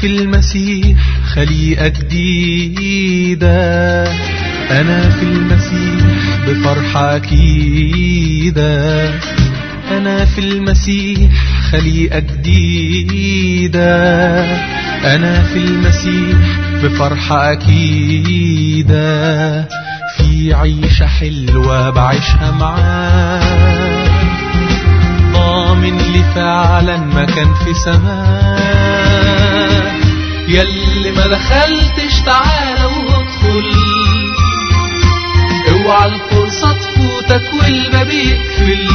في المسيح خليقة جديدة أنا في المسيح بفرحة أكيدة أنا في المسيح خليقة جديدة أنا في المسيح بفرحة أكيدة في عيشة حلوة بعيشها معاه ضامن لي فعلا مكان في سماه يلي ما دخلتش تعالى وادخل اوعى الفرصة تفوتك والباب يقفل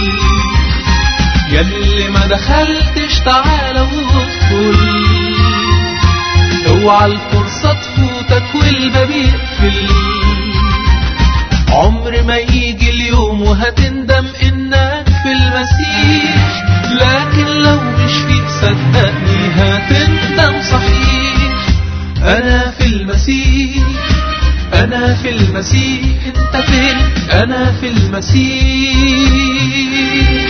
يلي ما دخلتش تعالى وادخل اوعى الفرصة تفوتك والباب يقفل عمر ما يجي اليوم وهتندم انك في المسيح لكن لو مش فيك صدقني هتندم صحيح انا في المسيح انا في المسيح انت فين انا في المسيح